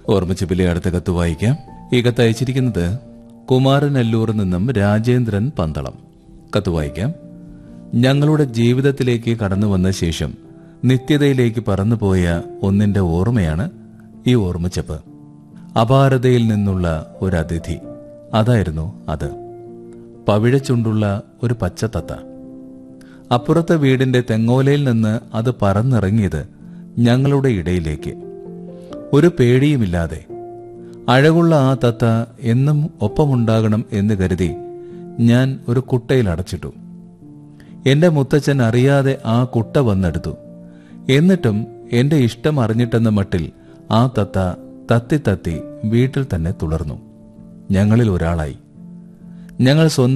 ഓർമ്മിച്ചപ്പിലെ അടുത്ത കത്ത് വായിക്കാം ഈ കത്ത് അയച്ചിരിക്കുന്നത് കുമാരനല്ലൂരിൽ നിന്നും രാജേന്ദ്രൻ പന്തളം കത്ത് വായിക്കാം ഞങ്ങളുടെ ജീവിതത്തിലേക്ക് കടന്നു വന്ന ശേഷം നിത്യതയിലേക്ക് പറന്നുപോയ ഒന്നിന്റെ ഓർമ്മയാണ് ഈ ഓർമ്മച്ചപ്പ് അപാരതയിൽ നിന്നുള്ള ഒരു അതിഥി അതായിരുന്നു അത് പവിഴച്ചുണ്ടുള്ള ഒരു പച്ചത്തത്ത അപ്പുറത്തെ വീടിന്റെ തെങ്ങോലയിൽ നിന്ന് അത് പറന്നിറങ്ങിയത് ഞങ്ങളുടെ ഇടയിലേക്ക് ഒരു പേടിയുമില്ലാതെ അഴകുള്ള ആ തത്ത എന്നും ഒപ്പമുണ്ടാകണം എന്ന് കരുതി ഞാൻ ഒരു കുട്ടയിൽ അടച്ചിട്ടു എന്റെ മുത്തച്ഛൻ അറിയാതെ ആ കുട്ട വന്നെടുത്തു എന്നിട്ടും എന്റെ ഇഷ്ടം അറിഞ്ഞിട്ടെന്ന മട്ടിൽ ആ തത്ത തത്തി തത്തി വീട്ടിൽ തന്നെ തുടർന്നു ഞങ്ങളിൽ ഒരാളായി ഞങ്ങൾ സ്വന്തം